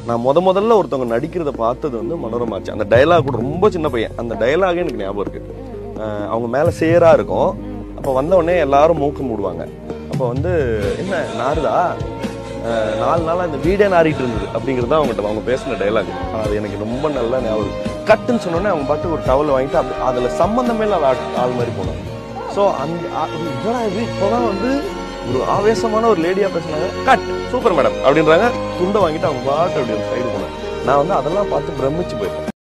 நான் முத முதல்ல ஒருத்தவங்க நடிக்கிறத பார்த்தது வந்து மனோரமாச்சு அந்த டயலாக் கூட ரொம்ப சின்ன பையன் அந்த டயலாகே எனக்கு ஞாபகம் இருக்கு அஹ் அவங்க மேல சேரா இருக்கும் அப்போ வந்த உடனே எல்லாரும் மூக்கு மூடுவாங்க அப்போ வந்து என்ன நாருதா அஹ் நாலு நாளா இந்த வீடே நாறிட்டு இருந்தது அப்படிங்கிறது தான் அவங்ககிட்ட அவங்க பேசின டைலாக் அது எனக்கு ரொம்ப நல்லா ஞாபகம் இருக்கு. கட்டுன்னு சொன்னோடனே அவங்க பாட்டு ஒரு டவல் வாங்கிட்டு அப்படி அதுல சம்பந்தமே இல்லாத ஆள் ஆள் மாதிரி போனாங்க ஸோ அந்த ஆ- இதெல்லாம் இது இப்போதான் வந்து ஒரு ஆவேசமான ஒரு லேடியா பேசுனாங்க கட் சூப்பர் மேடம் அப்படின்றாங்க துண்டை வாங்கிட்டு அவங்க பாட்டு அப்படி ஒரு சைடு போனாங்க நான் வந்து அதெல்லாம் பார்த்து பிரமிச்சு போயிட்டேன்